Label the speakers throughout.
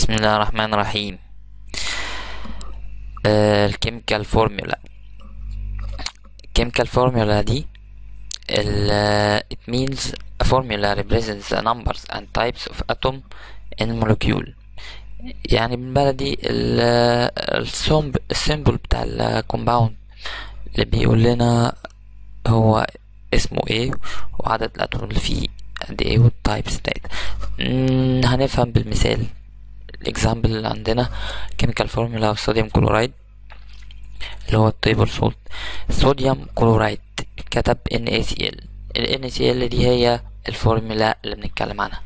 Speaker 1: بسم الله الرحمن الرحيم الكيميكال فورمولا chemical formula دي ال it means a formula represents the numbers and types of atom in molecule يعني بالبلدي السيمبل بتاع الكومباوند اللي بيقول لنا هو اسمه ايه وعدد الاتوم اللي فيه قد ايه والتايبس بتاعتها هنفهم بالمثال الاكزامبل اللي عندنا chemical formula of sodium chloride اللي هو التيبل سولت صوديوم كلورايد كتب NaCl ال NaCl دي هي الفورمولا اللي بنتكلم عنها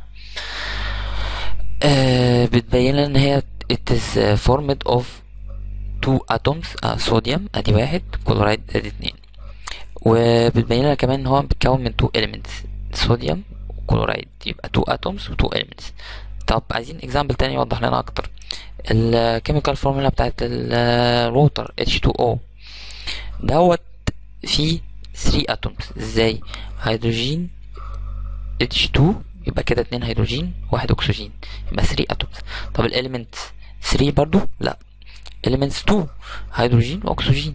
Speaker 1: آه بتبين لنا ان هي it is formed of two atoms آه صوديوم ادي واحد كلورايد ادي اتنين وبتبين لنا كمان ان هو بيتكون من two elements صوديوم وكلورايد يبقى two atoms و two elements طب عايزين اكزامبل تاني يوضح لنا اكتر الكيميكال فورمولا بتاعت الووتر H2O دوت فيه 3 اتومز ازاي هيدروجين H2 يبقى كده اتنين هيدروجين واحد اكسجين يبقى 3 اتومز طب الاليمنت 3 برضو لا elements 2 هيدروجين واكسجين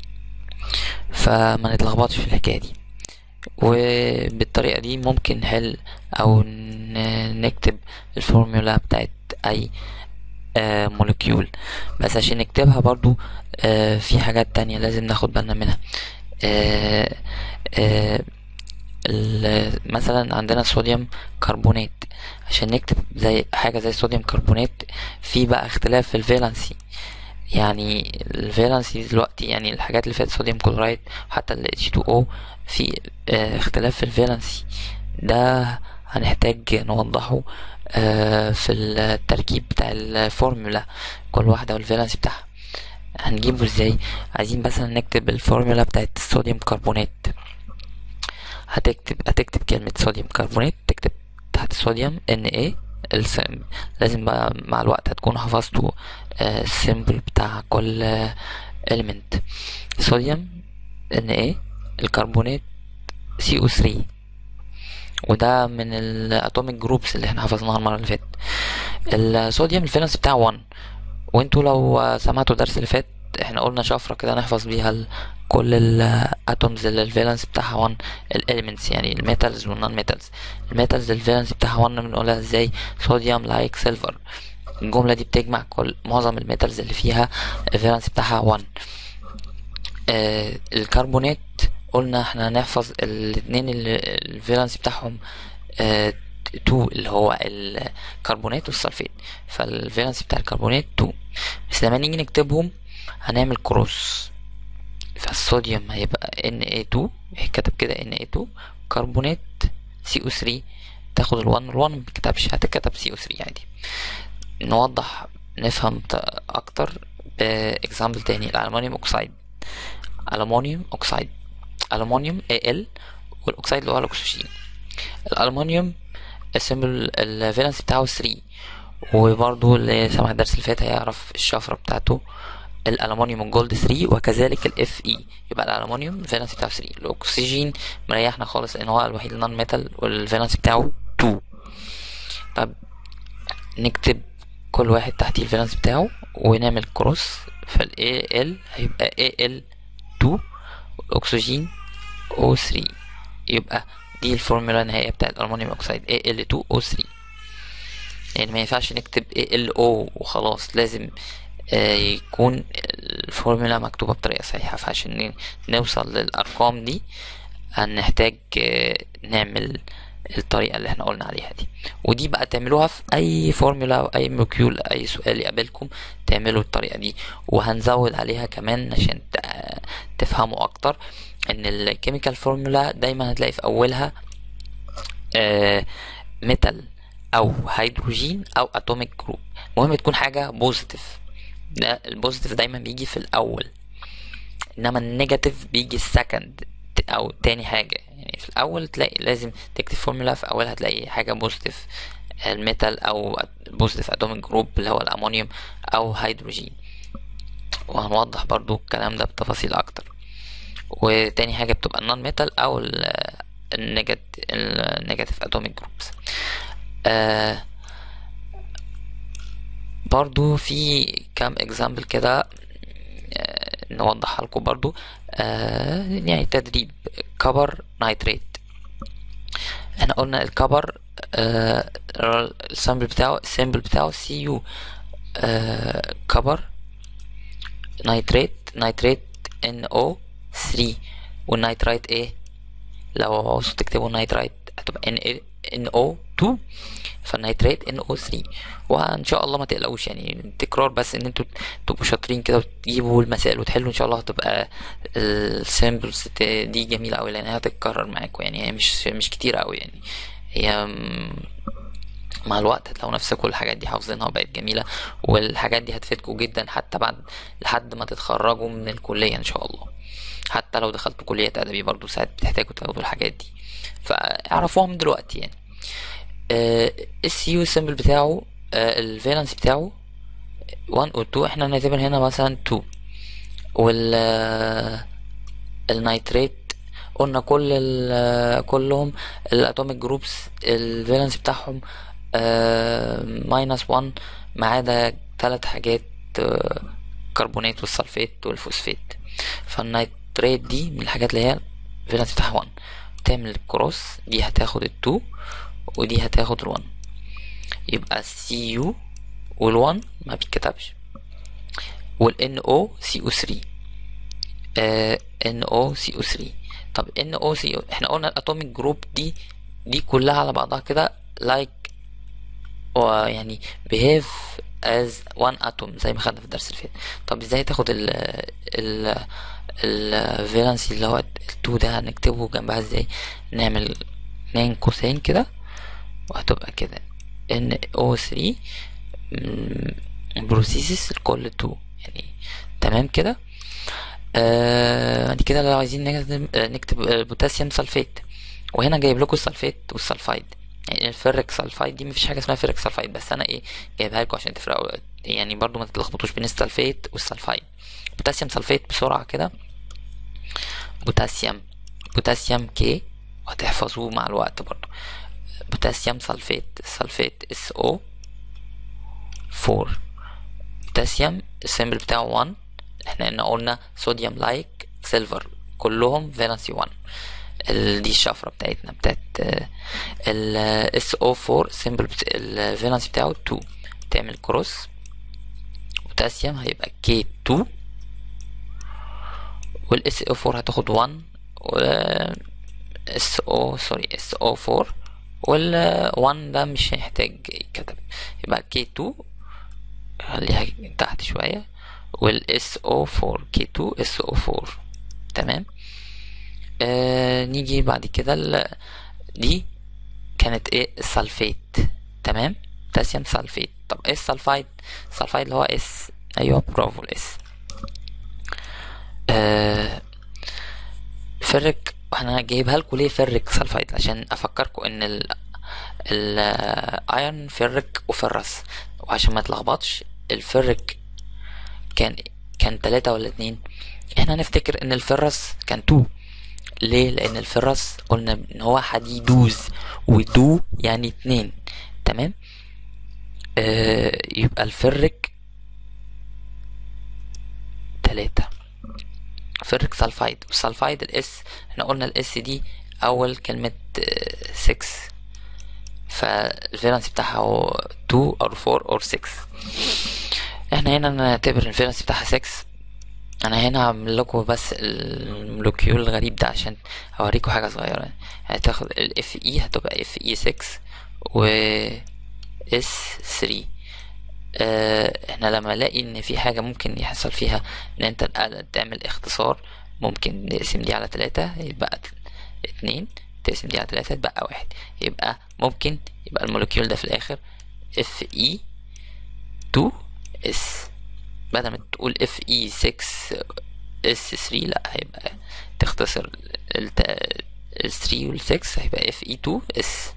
Speaker 1: فما نتلخبطش في الحكايه دي وبالطريقه دي ممكن نحل او نكتب الفورمولا بتاعت اي آه مولكيول بس عشان نكتبها برضو آه في حاجات تانية لازم ناخد بالنا منها آه مثلا عندنا صوديوم كربونات عشان نكتب زي حاجة زي صوديوم كربونات في بقى اختلاف في الفالنسي يعني الفالنسي دلوقتي يعني الحاجات اللي فاتت صوديوم كلورايد وحتى ال H2O في اختلاف في الفالنسي ده هنحتاج نوضحه في التركيب بتاع الفورمولا كل واحدة والفالنسي بتاعها هنجيبه ازاي عايزين مثلا نكتب الفورمولا بتاعت الصوديوم كربونات هتكتب هتكتب كلمة صوديوم كربونات تكتب تحت الصوديوم Na لازم بقى مع الوقت هتكون حفظتوا السيمبل بتاع كل element صوديوم Na الكربونات CO3 وده من الاتوميك جروبس اللي احنا حفظناها المره اللي فاتت الصوديوم الفالنس بتاعه 1 وانتوا لو سمعتوا الدرس اللي فات احنا قلنا شفره كده نحفظ بيها كل الاتومز اللي الفالنس بتاعها 1 الاليمنتس يعني الميتالز والنون ميتالز الميتالز الفالنس بتاعها 1 بنقولها ازاي صوديوم لايك سيلفر الجمله دي بتجمع كل معظم الميتالز اللي فيها الفالنس بتاعها 1 آه الكربونات قلنا احنا هنحفظ الاتنين اللي الفالنس بتاعهم اه تو اللي هو الكربونات والسلفيت فالفالنس بتاع الكربونات تو بس لما نيجي نكتبهم هنعمل كروس فالصوديوم هيبقى Na2 كتب كده Na2 كربونات CO3 تاخد ال1 ال1 مبتكتبش هتكتب CO3 عادي نوضح نفهم اكتر باكزامبل تاني الالومنيوم اوكسايد الومنيوم اوكسايد ألمونيوم Al والأكسيد اللي هو الأكسجين الألمونيوم السيمبل الفالنس بتاعه 3 وبرضه اللي سمع الدرس اللي فات هيعرف الشفرة بتاعته الألمونيوم الجولد 3 وكذلك الاف اي يبقى الألمونيوم الفالنس بتاعه 3 الأكسجين مريحنا خالص لأن هو الوحيد النون ميتال والفالنس بتاعه 2 طب نكتب كل واحد تحتيه الفالنس بتاعه ونعمل كروس فال AL هيبقى AL2 والأكسجين O3 يبقى دي الفورمولا النهائية بتاعت الألمونيوم أوكسيد Al2O3 يعني ما ينفعش نكتب ALO وخلاص لازم آه يكون الفورمولا مكتوبة بطريقة صحيحة فعشان نوصل للأرقام دي هنحتاج آه نعمل الطريقة اللي احنا قلنا عليها دي ودي بقى تعملوها في أي فورمولا أو أي مولكيول أي سؤال يقابلكم تعملوا الطريقة دي وهنزود عليها كمان عشان تفهموا أكتر إن الكيميكال فورمولا دايما هتلاقي في أولها آه ميتال أو هيدروجين أو أتوميك جروب المهم تكون حاجة بوزيتيف ده البوزيتيف دايما بيجي في الأول إنما النيجاتيف بيجي السكند أو تاني حاجة يعني في الأول تلاقي لازم تكتب فورمولا في أولها تلاقي حاجة بوزيتيف الميتال أو بوزيتيف أتوميك جروب اللي هو الأمونيوم أو هيدروجين وهنوضح برضو الكلام ده بتفاصيل أكتر وتاني حاجة بتبقى النون ميتال أو النيجاتيف أتوميك جروبس برضو في كام اكزامبل كده آه، نوضحها لكم برضو آه، يعني تدريب كبر نايتريت احنا قلنا الكبر آه، السامبل بتاعه السامبل بتاعه سي يو كبر نايتريت نايتريت ان او 3 والنايترايت ايه لو عاوز تكتبوا نايترايت هتبقى ان ان او 2 فالنيتريت ان او 3 وان شاء الله ما تقلقوش يعني تكرار بس ان انتوا تبقوا شاطرين كده وتجيبوا المسائل وتحلوا ان شاء الله هتبقى السامبلز دي جميله قوي لان هي هتتكرر معاكم يعني هي مش مش كتير قوي يعني هي م- مع الوقت هتلاقوا نفسكم الحاجات دي حافظينها وبقت جميلة والحاجات دي هتفيدكم جدا حتى بعد لحد ما تتخرجوا من الكلية ان شاء الله حتى لو دخلتوا كلية أدبي برضو ساعات بتحتاجوا تاخدوا الحاجات دي فاعرفوها من دلوقتي يعني السي يو السيمبل بتاعه الفالنس بتاعه 1 او 2 احنا نعتبر هنا مثلا 2 وال آه، النيتريت قلنا كل ال كلهم الاتوميك جروبس الفالنس بتاعهم ماينس 1 ما عدا ثلاث حاجات آه، كربونات والسلفيت والفوسفات فالنيتريت دي من الحاجات اللي هي الفالنس بتاعها 1 تعمل الكروس دي هتاخد ال2 ودي هتاخد ال1 يبقى سي يو وال1 ما بيتكتبش والان او سي او 3 ان او سي او 3 طب ان او سي او احنا قلنا الاتوميك جروب دي دي كلها على بعضها كده لايك ويعني behave as one atom زي ما خدنا في الدرس اللي فات طب ازاي تاخد ال ال الفالنسي اللي هو ال2 ده هنكتبه جنبها ازاي نعمل اتنين قوسين كده وهتبقى كده ان او 3 بروسيسس لكل 2 يعني تمام كده آه بعد كده لو عايزين نكتب, آه، نكتب البوتاسيوم سلفيت وهنا جايب لكم السلفيت والسلفايد يعني الفيرك سلفايد دي مفيش حاجه اسمها فيرك سلفايد بس انا ايه جايبها لكم عشان تفرقوا يعني برضو ما تتلخبطوش بين السلفيت والسلفايد بوتاسيوم سلفيت بسرعه كده بوتاسيوم بوتاسيوم كي وهتحفظوه مع الوقت برضو بوتاسيوم سلفيت سلفيت اس او 4 بوتاسيوم السيمبل بتاعه 1 احنا هنا قلنا صوديوم لايك سيلفر كلهم فالنسي 1 ال- دي الشفرة بتاعتنا بتاعت ال SO4 سيمبل الفالنس بتاعه 2 تعمل كروس بوتاسيوم هيبقى K2 وال SO4 هتاخد 1 و SO سوري SO4 وال 1 ده مش هيحتاج يتكتب يبقى K2 خليها تحت شوية وال SO4 K2 SO4 تمام آه نيجي بعد كده ال... دي كانت ايه السلفيت تمام بوتاسيوم سلفيت طب ايه السلفايد السلفايد اللي هو اس ايوه برافو الاس آه فرك انا جايبها لكم ليه فرك سلفايد عشان افكركم ان ال الايرون فرك وفرس وعشان ما تلخبطش الفرك كان كان تلاتة ولا اتنين احنا هنفتكر ان الفرس كان تو ليه لان الفرس قلنا ان هو حديدوز ودو يعني اتنين تمام آه يبقى الفرك تلاتة فرك سلفايد والسلفايد الاس احنا قلنا الاس دي اول كلمة آه 6 فالفالنس بتاعها هو 2 او 4 او 6 احنا هنا نعتبر الفالنس بتاعها 6 انا هنا هعمل لكم بس المولكيول الغريب ده عشان اوريكم حاجه صغيره هتاخد الاف اي هتبقى اف اي 6 و اس 3 اه احنا لما الاقي ان في حاجه ممكن يحصل فيها ان انت تعمل اختصار ممكن نقسم دي على تلاتة يبقى اتنين تقسم دي على تلاتة يبقى واحد يبقى ممكن يبقى المولكيول ده في الاخر اف اي 2 اس بدل ما تقول اف اي 6 اس 3 لا هيبقى تختصر ال 3 وال 6 هيبقى اف اي 2 اس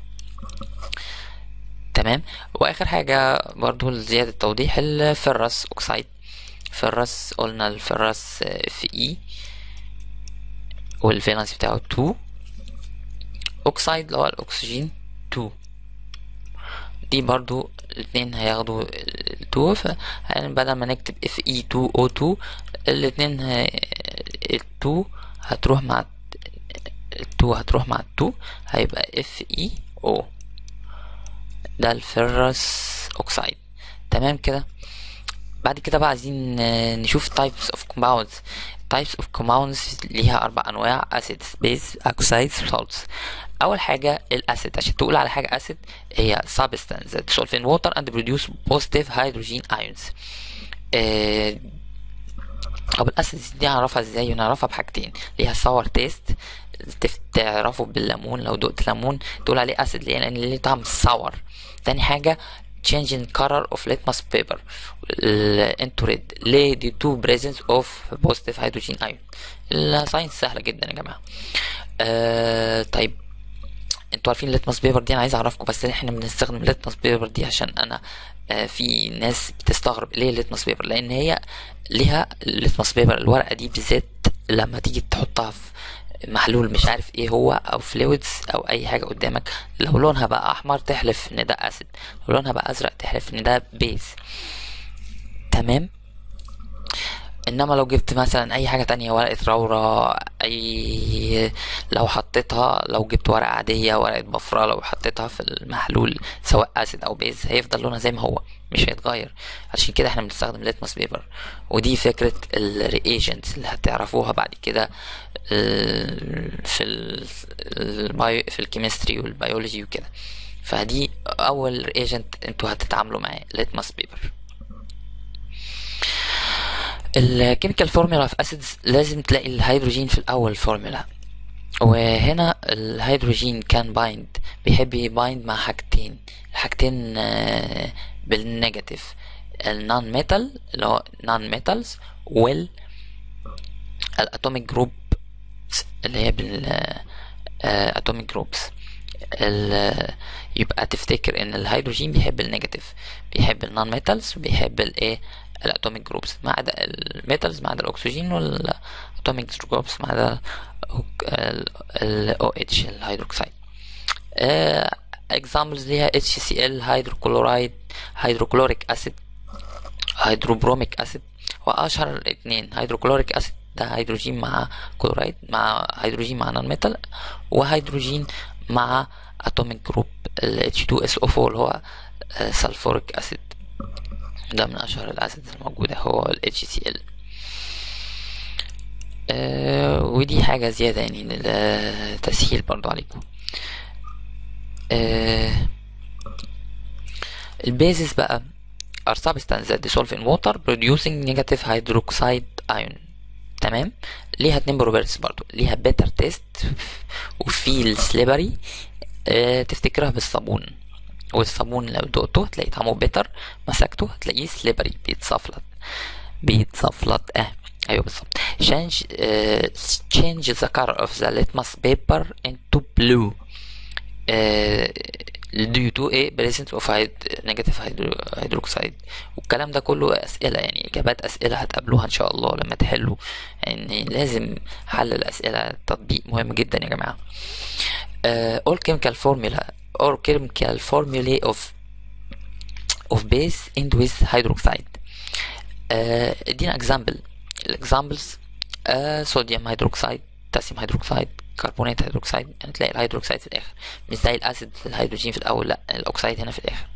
Speaker 1: تمام واخر حاجة برضو لزيادة توضيح الفرس اوكسايد فرس قلنا الفرس اف اي والفالنس بتاعه 2 اوكسايد اللي هو الاكسجين 2 دي برضو الاتنين هياخدوا 2 2 ف يعني بدل ما نكتب Fe2O2 الاتنين ه- ال 2 هتروح مع ال 2 هتروح مع ال 2 هيبقى FeO ده الفيرس اوكسايد تمام كده بعد كده بقى عايزين آه، نشوف types of compounds types of compounds ليها أربع أنواع acids base oxides salts أول حاجة الأسيد عشان تقول على حاجة أسيد هي substance that dissolve in water and produce positive hydrogen ions آه، طب الأسيدز دي نعرفها ازاي نعرفها بحاجتين ليها sour taste تف- تعرفه بالليمون لو دقت ليمون تقول عليه أسيد ليه لأن ليه طعم sour تاني حاجة change in color of litmus paper ال- into red ليه due to presence of positive hydrogen ion الساينس سهلة جدا يا جماعة آه طيب انتوا عارفين الليتمس بيبر دي انا عايز اعرفكم بس احنا بنستخدم الليتمس بيبر دي عشان انا آه في ناس بتستغرب ليه الليتمس بيبر لان هي ليها الليتمس بيبر الورقه دي بالذات لما تيجي تحطها في محلول مش عارف ايه هو او فلويدز او اي حاجه قدامك لو لونها بقى احمر تحلف ان ده اسيد لو لونها بقى ازرق تحلف ان ده بيز تمام انما لو جبت مثلا اي حاجه تانية ورقه رورة اي لو حطيتها لو جبت ورقه عاديه ورقه بفره لو حطيتها في المحلول سواء اسيد او بيز هيفضل لونها زي ما هو مش هيتغير عشان كده احنا بنستخدم ليتمس بيبر ودي فكره الرياجنتس اللي هتعرفوها بعد كده ال- في ال البايو في الكيمستري والبيولوجي وكده فدي اول رياجنت انتوا هتتعاملوا معاه ليتمس بيبر الكيميكال فورمولا في اسيدز لازم تلاقي الهيدروجين في الاول فورمولا وهنا الهيدروجين كان بايند بيحب يبايند مع حاجتين الحاجتين آه، بالنيجاتيف النون ميتال اللي هو نون ميتالز وال الاتوميك جروب اللي هي بال اتوميك جروبس يبقى تفتكر ان الهيدروجين بيحب النيجاتيف بيحب النون ميتالز وبيحب الايه الاتوميك جروبس ما عدا الميتالز ما عدا الاكسجين والاتوميك جروبس ما عدا الاو اتش الهيدروكسيد اكزامبلز ليها HCl هيدروكلورايد هيدروكلوريك اسيد هيدروبروميك اسيد واشهر الاثنين هيدروكلوريك اسيد ده هيدروجين مع كلورايد مع هيدروجين مع نون ميتال وهيدروجين مع اتوميك جروب ال H2SO4 اللي هو سلفوريك اسيد ده من اشهر الاسيدز الموجوده هو ال HCl آه ودي حاجة زيادة يعني للتسهيل برضو عليكم آه البيزس بقى are substances that dissolve in water producing negative hydroxide ion تمام ليها اتنين بروبرتيز برضو ليها better taste وفيل slippery آه تفتكرها بالصابون والصابون لو دقته هتلاقي طعمه بيتر مسكته هتلاقيه سليبري بيتصفلت بيتصفلت اه ايوه بالظبط change uh, change the color of the litmus paper into blue uh, due to a presence of hyd- negative hydro- hydroxide والكلام ده كله اسئله يعني اجابات اسئله هتقابلوها ان شاء الله لما تحلوا يعني لازم حل الاسئله تطبيق مهم جدا يا جماعه uh, all chemical formula or chemical formulae of of base end with hydroxide آه، ادينا example الاكزامبلز صوديوم هيدروكسيد بوتاسيوم هيدروكسيد كربونات هيدروكسيد يعني تلاقي الهيدروكسيد في الاخر مش زي الاسيد الهيدروجين في الاول لا الاكسيد هنا في الاخر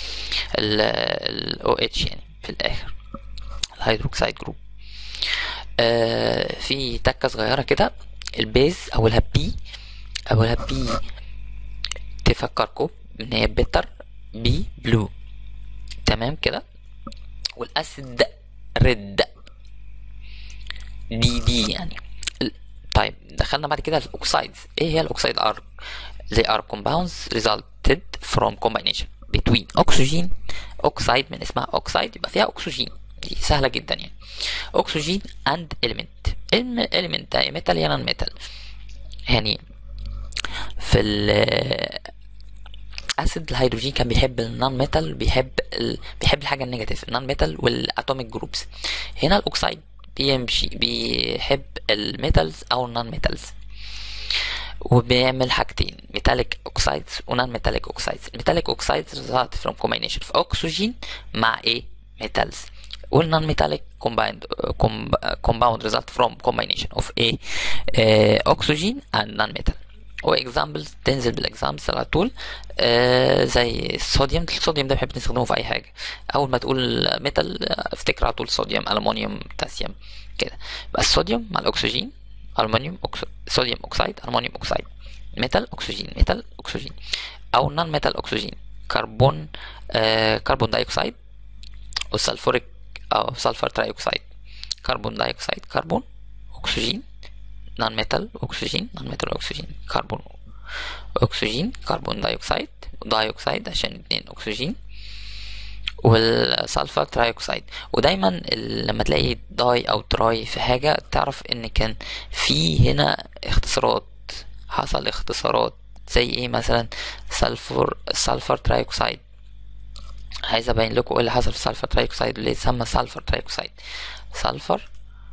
Speaker 1: ال OH يعني في الاخر الهيدروكسيد جروب آه في تكه صغيره كده البيز اولها بي اولها بي تفكركم ان هي بيتر بي بلو تمام كده والاسيد ريد دي دي يعني ال- طيب دخلنا بعد كده في الاوكسايدز ايه هي الاوكسايد ار they are compounds resulted from combination between oxygen oxide من اسمها oxide يبقى فيها اكسجين دي سهله جدا يعني oxygen and element الم- element ده metal يا non metal يعني في ال اسيد الهيدروجين كان بيحب النون ميتال بيحب ال... بيحب الحاجه النيجاتيف النون ميتال والاتوميك جروبس هنا الاوكسايد بيمشي بيحب الميتالز او النون ميتالز وبيعمل حاجتين ميتاليك اوكسايدز ونون ميتاليك اوكسايدز الميتاليك اوكسايدز result from combination of oxygen مع ايه metals والنون metallic combined compound result from combination of a uh, oxygen and non-metal واكزامبلز تنزل بالاكزامبلز على طول آه زي الصوديوم الصوديوم ده بنحب نستخدمه في اي حاجه اول ما تقول ميتال افتكر على طول صوديوم الومنيوم بوتاسيوم كده بقى الصوديوم مع الاكسجين الومنيوم أكس... صوديوم اوكسايد الومنيوم اوكسايد ميتال اكسجين ميتال اكسجين او نون ميتال اكسجين كربون آه كربون دايوكسيد والسلفوريك او سلفر ترايوكسيد كربون دايوكسيد كربون اكسجين نون ميتال اكسجين نون ميتال اكسجين كربون اكسجين كربون دايوكسيد دايوكسيد عشان اتنين اكسجين والسلفر ترايوكسيد ودايما لما تلاقي داي او تراي في حاجة تعرف ان كان في هنا اختصارات حصل اختصارات زي ايه مثلا سلفر سلفر ترايوكسيد عايز ابين لكم ايه اللي حصل في السلفر ترايوكسيد اللي يتسمى سلفر ترايوكسيد سلفر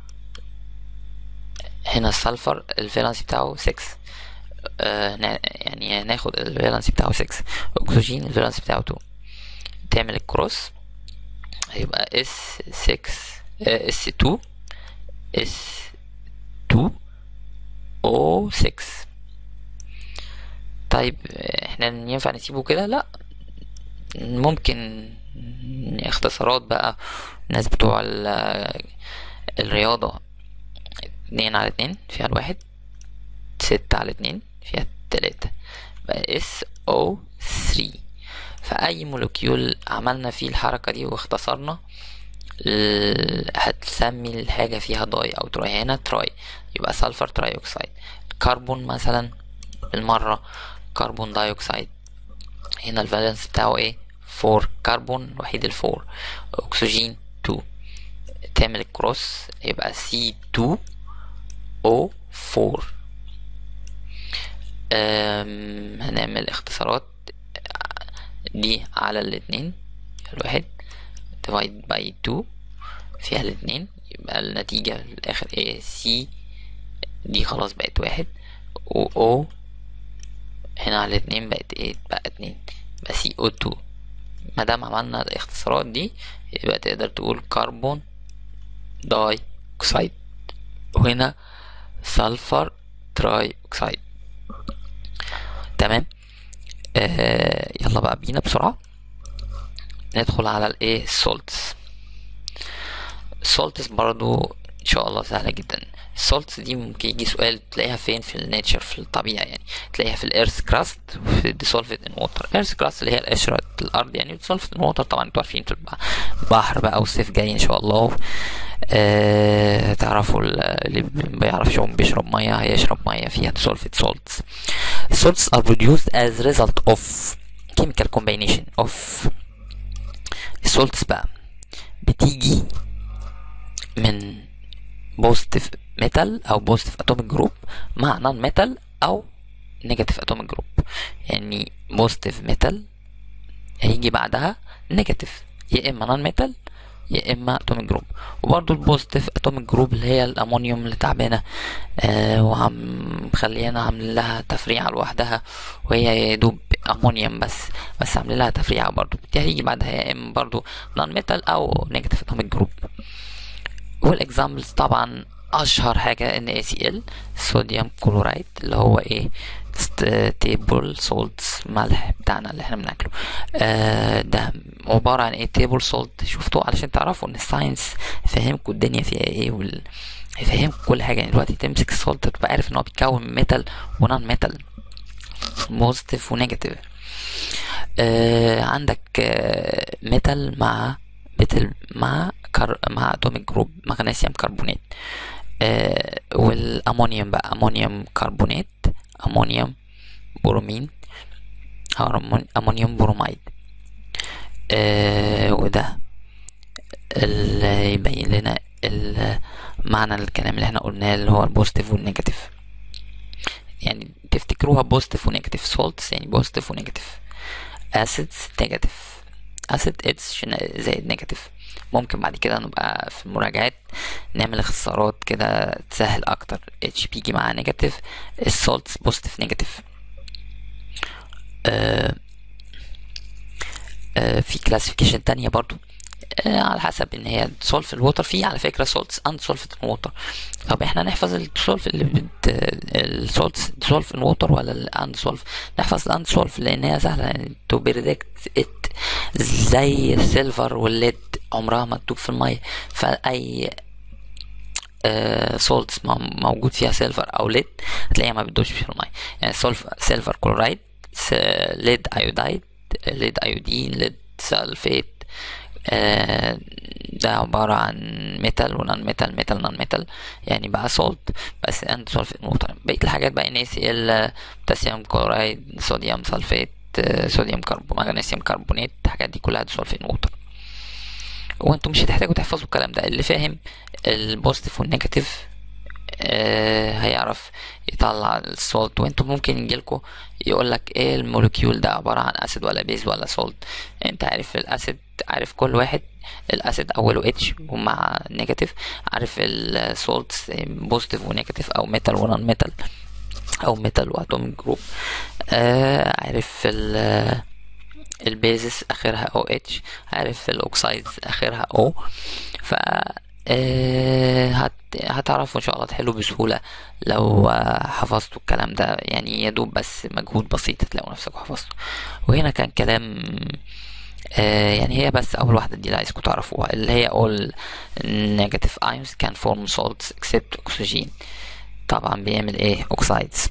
Speaker 1: هنا السلفر الفالنسي بتاعه 6 آه يعني ناخد الفالنسي بتاعه 6 اكسجين الفالنسي بتاعه 2 تعمل الكروس هيبقى اس 6 اس 2 اس 2 او 6 طيب احنا ينفع نسيبه كده لا ممكن اختصارات بقى الناس بتوع الرياضة اتنين على اتنين فيها الواحد ستة على اتنين فيها التلاتة بقى اس او 3 فأي مولكيول عملنا فيه الحركة دي واختصرنا هتسمي الحاجة فيها داي أو تراي هنا تراي يبقى سلفر تراي أوكسايد كربون مثلا بالمرة كربون دايوكسيد هنا الفالنس بتاعه ايه فور كربون وحيد الفور أكسجين 2 تعمل الكروس يبقى سي 2 او 4 هنعمل اختصارات دي على الاتنين الواحد divide by 2 فيها الاتنين يبقى النتيجة في الآخر ايه سي دي خلاص بقت واحد و او هنا على الاتنين بقت ايه بقى اتنين يبقى سي او 2 مادام عملنا الاختصارات دي يبقى تقدر تقول كربون داي اوكسيد وهنا سلفر تراي اوكسيد تمام آه يلا بقى بينا بسرعة ندخل على الايه السولتس السولتس برضو ان شاء الله سهلة جدا السولتس دي ممكن يجي سؤال تلاقيها فين في النيتشر في الطبيعة يعني تلاقيها في الارث كراست وفي dissolved in water ايرث كراست اللي هي القشرة الارض يعني dissolved in water طبعا انتوا عارفين في البحر بقى والصيف جاي ان شاء الله آه تعرفوا اللي بيعرف يوم بيشرب مية هيشرب مية فيها dissolved salts salts are produced as result of chemical combination of salts بقى بتيجي من بوزيتيف ميتال او بوزيتيف اتوميك جروب مع نون ميتال او نيجاتيف اتوميك جروب يعني بوزيتيف ميتال هيجي بعدها نيجاتيف يا اما نون ميتال يا اما اتوميك جروب وبرضو البوزيتيف اتوميك جروب اللي هي الامونيوم اللي تعبانه آه وعم مخلينا عاملين لها تفريعه لوحدها وهي يا دوب امونيوم بس بس عاملين لها تفريعه برضو دي هيجي بعدها يا اما برضو نون ميتال او نيجاتيف اتوميك جروب والاكزامبلز طبعا اشهر حاجه ان اي سي ال صوديوم كلورايد اللي هو ايه تيبل سولتس ملح بتاعنا اللي احنا بناكله آه ده عباره عن ايه تيبل سولت شفتوا علشان تعرفوا ان الساينس يفهمكم الدنيا فيها ايه وال يفهمكم كل حاجه يعني دلوقتي تمسك السولت تبقى عارف ان هو بيتكون ميتال ونون ميتال بوزيتيف ونيجاتيف آه عندك آه ميتال مع ميتال مع كر... مع اتوميك جروب مغنيسيوم كربونات آه والامونيوم بقى امونيوم كربونات امونيوم برومين او امونيوم بروميد آه وده اللي يبين لنا معنى الكلام اللي احنا قلناه اللي هو البوزيتيف والنيجاتيف يعني تفتكروها بوزيتيف ونيجاتيف سولتس يعني بوزيتيف ونيجاتيف اسيدز نيجاتيف اسيد اتس زائد نيجاتيف ممكن بعد كده نبقى في المراجعات نعمل اختصارات كده تسهل اكتر اتش بيجي مع نيجاتيف السولتس بوزيتيف نيجاتيف في كلاسيفيكيشن تانية برضو آه، على حسب ان هي سولف الووتر في على فكره سولتس اند سولف الووتر طب احنا نحفظ السولف اللي بت السولتس سولف الووتر ولا الاند سولف نحفظ الاند سولف لان هي سهله تو بريدكت ات زي السيلفر والليد عمرها ما تدوب في الميه فاي سولتس موجود فيها سيلفر او ليد هتلاقيها ما بتدوبش في الميه يعني سولف سيلفر كلورايد ليد ايودايد ليد ايودين ليد سلفيت آه، ده عبارة عن ميتال ونون ميتال ميتال نون ميتال يعني بقى سولت بس اند سولفيت ووتر بقية الحاجات بقى ان سي ال بوتاسيوم كلورايد صوديوم سلفيت صوديوم كربو مغنيسيوم كربونات الحاجات دي كلها سولفيت ووتر وانتم مش هتحتاجوا تحفظوا الكلام ده اللي فاهم البوزيتيف والنيجاتيف آه هيعرف يطلع السولت وانتم ممكن يجيلكوا يقولك ايه المولكيول ده عبارة عن اسيد ولا بيز ولا سولت انت عارف الاسيد عارف كل واحد الاسيد اوله اتش ومع نيجاتيف عارف السولت بوزيتيف ونيجاتيف او ميتال ونون ميتال او ميتال واتوميك جروب آه عارف ال البيزس اخرها او اتش عارف الاوكسايدز اخرها او ف آه، هت... هتعرفوا ان شاء الله تحلوا بسهوله لو آه، حفظتوا الكلام ده يعني يدوب بس مجهود بسيط تلاقوا نفسكم حفظتوا وهنا كان كلام آه، يعني هي بس اول واحده دي اللي عايزكم تعرفوها اللي هي all negative ions can form salts except oxygen طبعا بيعمل ايه oxides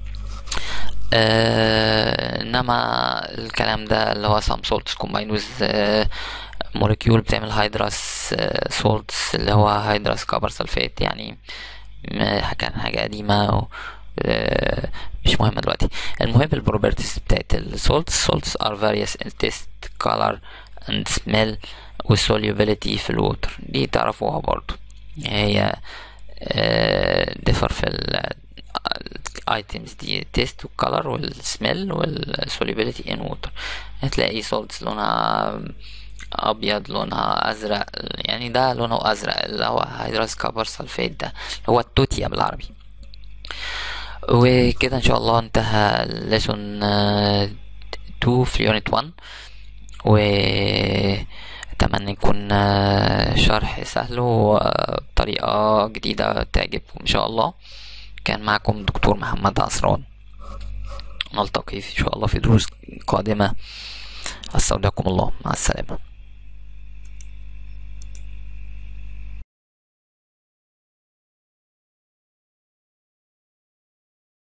Speaker 1: آه انما الكلام ده اللي هو some salts combined with آه مولكيول بتعمل هيدراس سولتس اللي هو هيدراس كبر سلفات يعني كان حاجة قديمة و مش مهمة دلوقتي المهم البروبرتيز بتاعت السولتس سولتس are various in taste color and smell solubility في الووتر دي تعرفوها برضو هي differ في ال items دي taste والcolor والسميل والsolubility in water هتلاقي salts لونها ابيض لونها ازرق يعني ده لونه ازرق اللي هو هيدروس كبر سلفيت ده هو التوتيا بالعربي وكده ان شاء الله انتهى ليسون 2 في يونت 1 و اتمنى يكون شرح سهل وبطريقة جديدة تعجبكم ان شاء الله كان معكم دكتور محمد عصران نلتقي ان شاء الله في دروس قادمة استودعكم الله مع السلامه